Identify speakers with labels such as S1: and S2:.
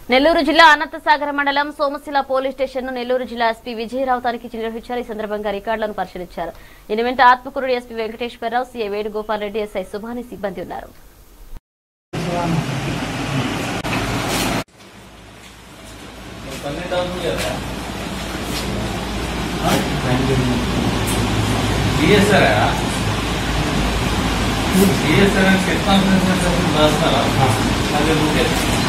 S1: నెల్లూరు జిల్లా అనంతసాగర మండలం Somasila police station ను నెల్లూరు జిల్లా ఎస్పీ విజయరావు తనిఖీ నిర్వహించారు ఈ సందర్భంగా రికార్డులను పరిశీలించారు దీని వెంట ఆత్మకూరుడు SP Venkateswara Rao CA Venugopal Reddy SI Subhani సిబ్బంది ఉన్నారు
S2: పన్నెండు అవుతుంది కదా డిఎస్ఆర్ డిఎస్ఆర్ సెట్ కాన్ఫరెన్స్ రాస్తారా అదే ఓకే